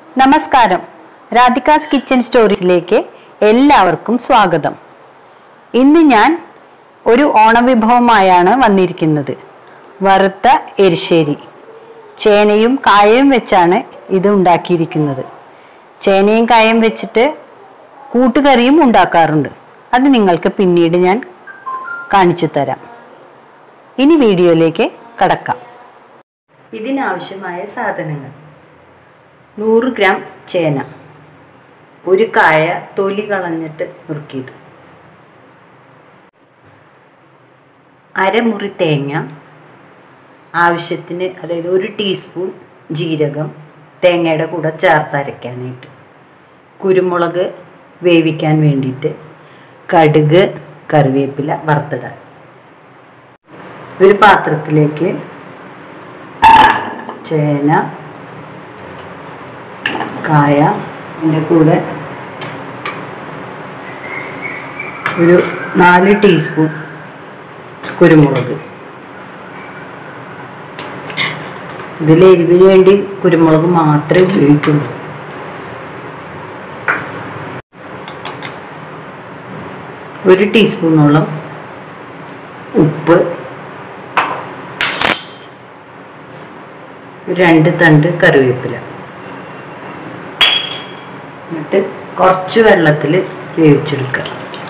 നമസ്കാരം രാധികാസ് കിച്ചൺ സ്റ്റോറീസിലേക്ക് എല്ലാവർക്കും സ്വാഗതം ഇന്ന് ഞാൻ ഒരു ഓണവിഭവമായാണ് വന്നിരിക്കുന്നത് വറുത്ത എരിശ്ശേരി ചേനയും കായയും വെച്ചാണ് ഇത് ഉണ്ടാക്കിയിരിക്കുന്നത് ചേനയും കായയും വെച്ചിട്ട് കൂട്ടുകറിയും ഉണ്ടാക്കാറുണ്ട് അത് നിങ്ങൾക്ക് പിന്നീട് ഞാൻ കാണിച്ചു തരാം ഇനി വീഡിയോയിലേക്ക് കടക്കാം ഇതിനാവശ്യമായ സാധനങ്ങൾ നൂറ് ഗ്രാം ചേന ഒരു കായ തൊലി കളഞ്ഞിട്ട് നുറുക്കിയത് അരമുറി തേങ്ങ ആവശ്യത്തിന് അതായത് ഒരു ടീസ്പൂൺ ജീരകം തേങ്ങയുടെ കൂടെ ചേർത്തരയ്ക്കാനായിട്ട് കുരുമുളക് വേവിക്കാൻ വേണ്ടിയിട്ട് കടുക് കറിവേപ്പില വറുത്തിടാൻ ഒരു പാത്രത്തിലേക്ക് ചേന കായ അതിൻ്റെ കൂടെ ഒരു നാല് ടീസ്പൂൺ കുരുമുളക് ഇതിൽ എരിവിന് വേണ്ടി കുരുമുളക് മാത്രമേ ഉപയോഗിക്കുള്ളൂ ഒരു ടീസ്പൂണോളം ഉപ്പ് ഒരു രണ്ട് തണ്ട് കറിവേപ്പില എന്നിട്ട് കുറച്ച് വെള്ളത്തിൽ വേവിച്ചെടുക്കുക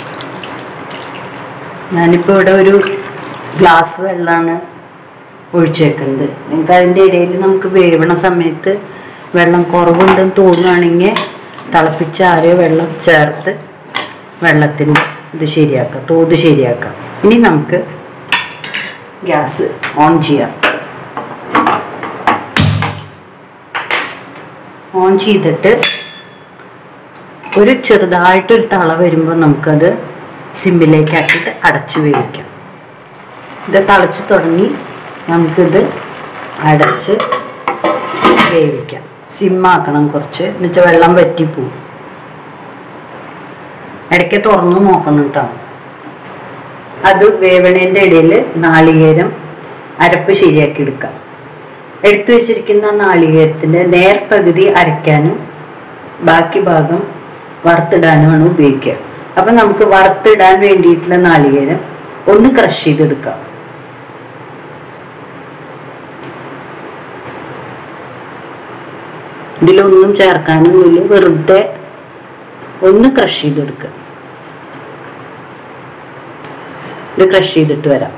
ഞാനിപ്പോൾ ഇവിടെ ഒരു ഗ്ലാസ് വെള്ളമാണ് ഒഴിച്ചേക്കുന്നത് നിങ്ങൾക്ക് അതിൻ്റെ ഇടയിൽ നമുക്ക് വേവണ സമയത്ത് വെള്ളം കുറവുണ്ടെന്ന് തോന്നുകയാണെങ്കിൽ തിളപ്പിച്ചാറിയ വെള്ളം ചേർത്ത് വെള്ളത്തിൻ്റെ ഇത് ശരിയാക്കാം തോത് ശരിയാക്കാം ഇനി നമുക്ക് ഗ്യാസ് ഓൺ ചെയ്യാം ഓൺ ചെയ്തിട്ട് ഒരു ചെറുതായിട്ടൊരു തള വരുമ്പോൾ നമുക്കത് സിമ്മിലേക്ക് ആക്കിയിട്ട് അടച്ചു വേവിക്കാം ഇത് തിളച്ച് തുടങ്ങി നമുക്കിത് അടച്ച് വേവിക്കാം സിമ്മാക്കണം കുറച്ച് എന്നുവെച്ചാൽ വെള്ളം വറ്റിപ്പോവും ഇടയ്ക്ക് തുറന്നു നോക്കണം കേട്ടോ അത് വേവണേൻ്റെ ഇടയിൽ നാളികേരം അരപ്പ് ശരിയാക്കി എടുക്കാം എടുത്തു വെച്ചിരിക്കുന്ന നാളികേരത്തിൻ്റെ നേർപകുതി അരയ്ക്കാനും ബാക്കി ഭാഗം വറുത്തിടാനുമാണ് ഉപയോഗിക്കുക അപ്പം നമുക്ക് വറുത്തിടാൻ വേണ്ടിയിട്ടുള്ള നാളികേരം ഒന്ന് ക്രഷ് ചെയ്തെടുക്കാം ഇതിലൊന്നും ചേർക്കാനൊന്നുമില്ല വെറുതെ ഒന്ന് ക്രഷ് ചെയ്തെടുക്കുക ഇത് ക്രഷ് ചെയ്തിട്ട് വരാം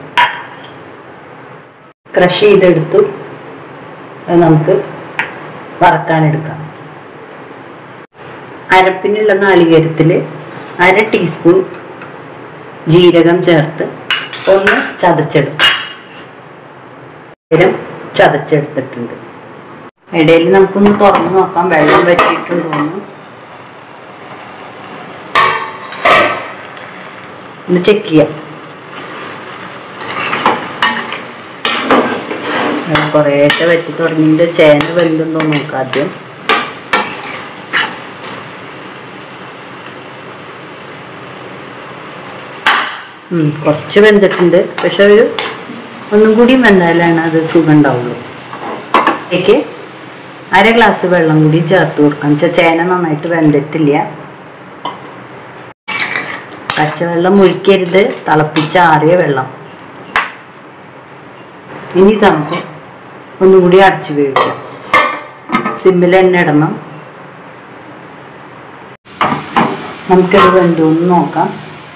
ക്രഷ് ചെയ്തെടുത്തു അത് നമുക്ക് വറക്കാനെടുക്കാം അരപ്പിനുള്ള നാളികേരത്തിൽ അര ടീസ്പൂൺ ജീരകം ചേർത്ത് ഒന്ന് ചതച്ചെടുക്കും ജീരകം ചതച്ചെടുത്തിട്ടുണ്ട് ഇടയിൽ നമുക്കൊന്ന് തുറന്ന് നോക്കാം വെള്ളം വറ്റിയിട്ടുണ്ടോന്ന് ഒന്ന് ചെക്ക് ചെയ്യാം കുറേശ്ശെ വറ്റി തുടങ്ങിയിട്ട് ചേന വെന്തുണ്ടോ നോക്കാം ആദ്യം ഉം, കുറച്ച് വെന്തിട്ടുണ്ട് പക്ഷെ ഒരു ഒന്നും കൂടി വെന്താലാണ് അത് സുഖം ഉണ്ടാവുള്ളൂ അതിലേക്ക് അര ഗ്ലാസ് വെള്ളം കൂടി ചേർത്ത് കൊടുക്കാം വെച്ചാൽ ചേന നന്നായിട്ട് വെന്തിട്ടില്ല പച്ചവെള്ളം ഒഴിക്കരുത് തിളപ്പിച്ചാറിയ വെള്ളം ഇനി നമുക്ക് ഒന്നും കൂടി അടച്ചു വേവിക്കാം സിമ്മിൽ തന്നെ ഇടണം നമുക്കത് വെന്തോന്ന് നോക്കാം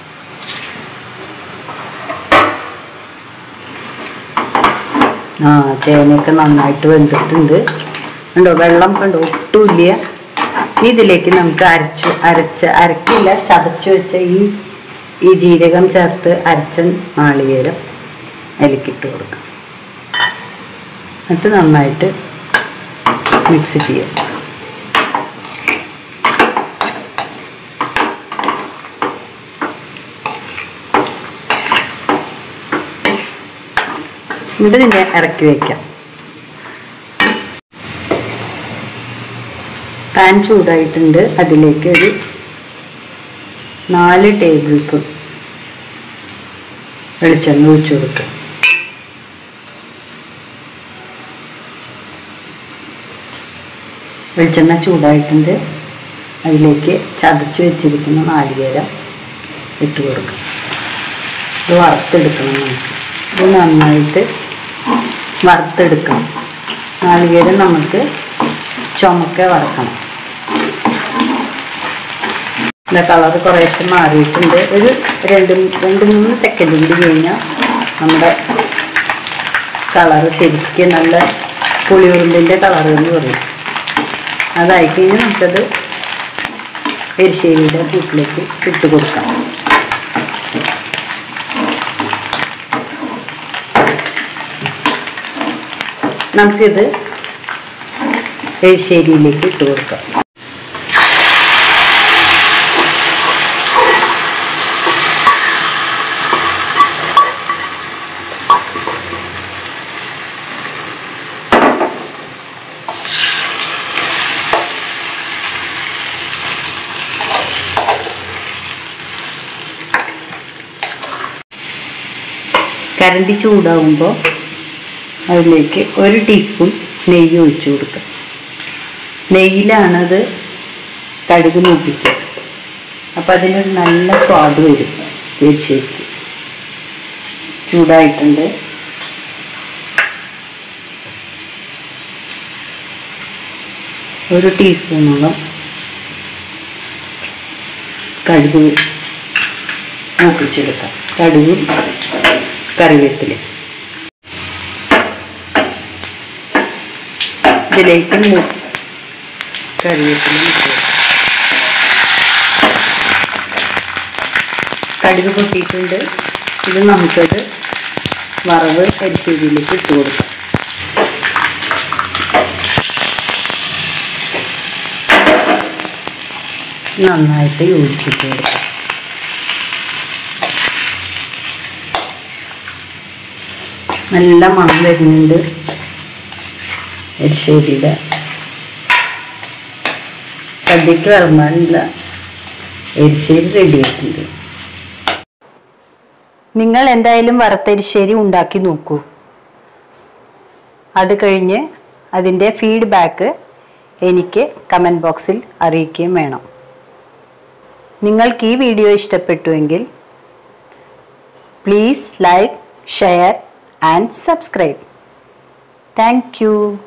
ആ ചേനയൊക്കെ നന്നായിട്ട് വെന്തിട്ടുണ്ട് കണ്ടോ വെള്ളം കണ്ടോ ഒട്ടുമില്ല ഇനി ഇതിലേക്ക് നമുക്ക് അരച്ചു അരച്ച് അരക്കില്ല ചതച്ച് വെച്ച ഈ ഈ ജീരകം ചേർത്ത് അരച്ച നാളികേരം അതിലേക്കിട്ട് കൊടുക്കാം എന്നിട്ട് നന്നായിട്ട് മിക്സ് ചെയ്യാം എന്നിട്ട് ഇതിനെ ഇറക്കി വയ്ക്കാം പാൻ ചൂടായിട്ടുണ്ട് അതിലേക്ക് ഒരു നാല് ടേബിൾ സ്പൂൺ വെളിച്ചെണ്ണ ഒഴിച്ചു കൊടുക്കുക വെളിച്ചെണ്ണ ചൂടായിട്ടുണ്ട് അതിലേക്ക് ചതച്ച് വെച്ചിരിക്കുന്ന നാളികേര ഇട്ട് കൊടുക്കും ഇത് വറുത്തെടുക്കണം നമുക്ക് ഇത് നന്നായിട്ട് വറുത്തെടുക്കണം നാളികേരം നമുക്ക് ചുമക്ക വറക്കണം ഇതിൻ്റെ കളർ കുറേശ്ശെ മാറിയിട്ടുണ്ട് ഒരു രണ്ട് രണ്ട് മൂന്ന് സെക്കൻഡ് കൂടി കഴിഞ്ഞാൽ നമ്മുടെ കളർ ശരിക്കും നല്ല പുളിയുറുമ്പിൻ്റെ കളർ എന്ന് പറയും അതായി കഴിഞ്ഞാൽ നമുക്കത് എരിശ്ശേരിയുടെ കൂട്ടിലേക്ക് ഇട്ട് കൊടുക്കാം നമുക്കിത് എരിശ്ശേരിയിലേക്ക് ഇട്ട് കൊടുക്കാം കരണ്ടി ചൂടാവുമ്പോൾ അതിലേക്ക് ഒരു ടീസ്പൂൺ നെയ്യ് ഒഴിച്ചു കൊടുക്കുക നെയ്യിലാണത് കടുക് മൂപ്പിക്കുക അപ്പം അതിനൊരു നല്ല സ്വാദ് വരും എരിശ്ശേരിക്ക് ചൂടായിട്ടുണ്ട് ഒരു ടീസ്പൂണോളം കടുക് മൂപ്പിച്ചെടുക്കാം കടുകും കറിവേപ്പില ഇതിലേക്ക് മൂ കറിവേപ്പില ഇട്ട് കൊടുക്കാം. കടുക് പൊട്ടിയിട്ടുണ്ട് ഇത് നമുക്കത് വറവ് അരിശ്ശേരിയിലേക്ക് ഇട്ട് കൊടുക്കാം നന്നായിട്ട് യോജിപ്പിച്ച് കൊടുക്കാം നല്ല മണം വരുന്നുണ്ട് എരിശ്ശേരിയുടെ സദ്യക്ക് വിളമ്പാനുള്ള എരിശ്ശേരി റെഡിയായിട്ടുണ്ട് നിങ്ങൾ എന്തായാലും വറുത്തരിശ്ശേരി ഉണ്ടാക്കി നോക്കൂ അത് കഴിഞ്ഞ് അതിൻ്റെ ഫീഡ്ബാക്ക് എനിക്ക് കമൻറ്റ് ബോക്സിൽ അറിയിക്കുകയും വേണം നിങ്ങൾക്ക് ഈ വീഡിയോ ഇഷ്ടപ്പെട്ടുവെങ്കിൽ please like share and subscribe thank U